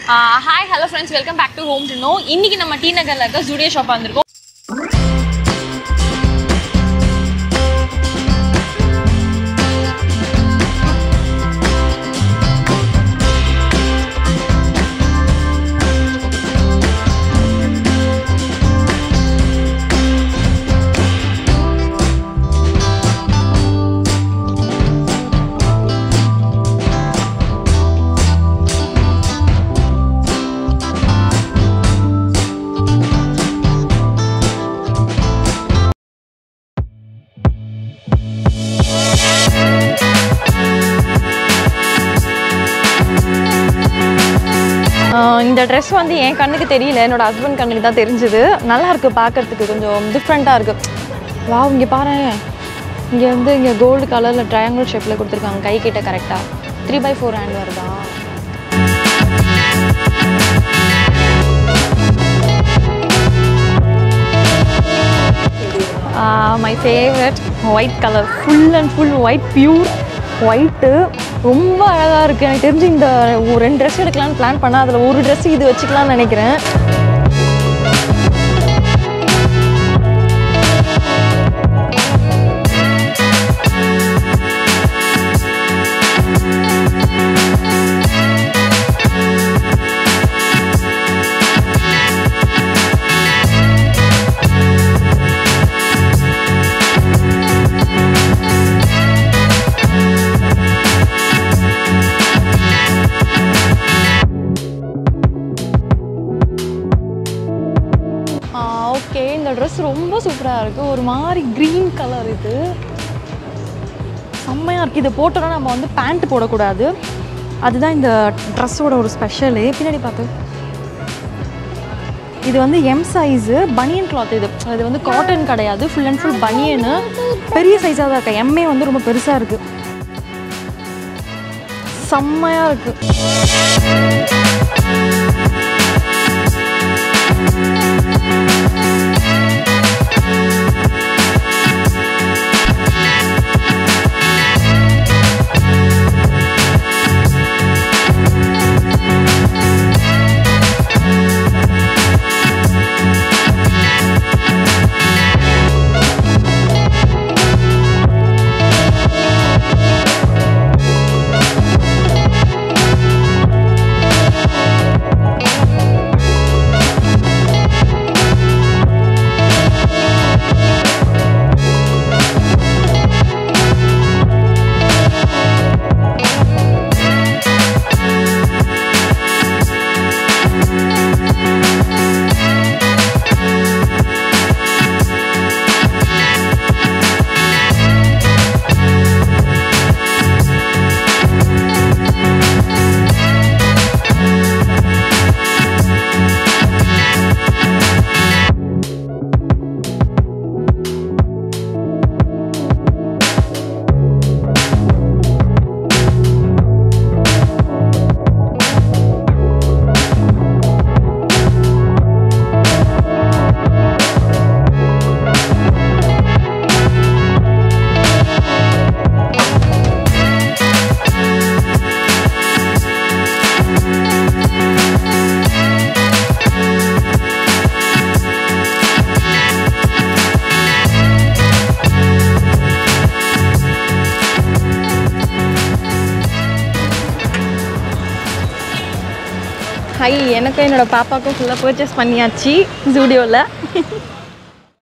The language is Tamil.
hi hello friends welcome back to home to know இன்னைக்கு நம்ம டி நகர்ல இருக்க ஜூடியோ ஷாப் வந்திருக்கோம் ஆஹ் இந்த ட்ரெஸ் வந்து என் கண்ணுக்கு தெரியல என்னோட ஹஸ்பண்ட் கண்ணுக்கு தான் தெரிஞ்சுது நல்லா இருக்கு பார்க்கறதுக்கு கொஞ்சம் டிஃப்ரெண்ட்டாக இருக்கு வா இங்கே பாரு இங்கே வந்து இங்கே கோல்டு கலரில் ட்ரையாங்கிள் ஷேப்பில் கொடுத்துருக்காங்க கை கிட்ட கரெக்டாக த்ரீ பை ஃபோர் ஹேண்ட் வருதா my favourite white colour full and full white pure white ரொம்ப அழகாக இருக்குது எனக்கு தெரிஞ்சு இந்த ஒரு ரெண்டு ட்ரெஸ் எடுக்கலாம்னு பிளான் பண்ணால் அதில் ஒரு ட்ரெஸ் இது வச்சுக்கலாம்னு நினைக்கிறேன் ஓகே இந்த ட்ரெஸ் ரொம்ப சூப்பராக இருக்குது ஒரு மாதிரி க்ரீன் கலர் இது செம்மையாக இருக்குது இதை போட்டோன்னா நம்ம வந்து பேண்ட் போடக்கூடாது அதுதான் இந்த ட்ரெஸ்ஸோட ஒரு ஸ்பெஷலு பின்னாடி பார்த்து இது வந்து எம் சைஸு பனியன் கிளாத் இது இது வந்து காட்டன் கிடையாது ஃபுல் அண்ட் ஃபுல் பனியனு பெரிய சைஸாக தான் இருக்கு எம்ஏ வந்து ரொம்ப பெருசாக இருக்குது செம்மையாக இருக்குது ஹை எனக்கும் என்னோட பாப்பாக்கும் ஃபுல்லாக பர்ச்சேஸ் பண்ணியாச்சு ஜூடியோவில்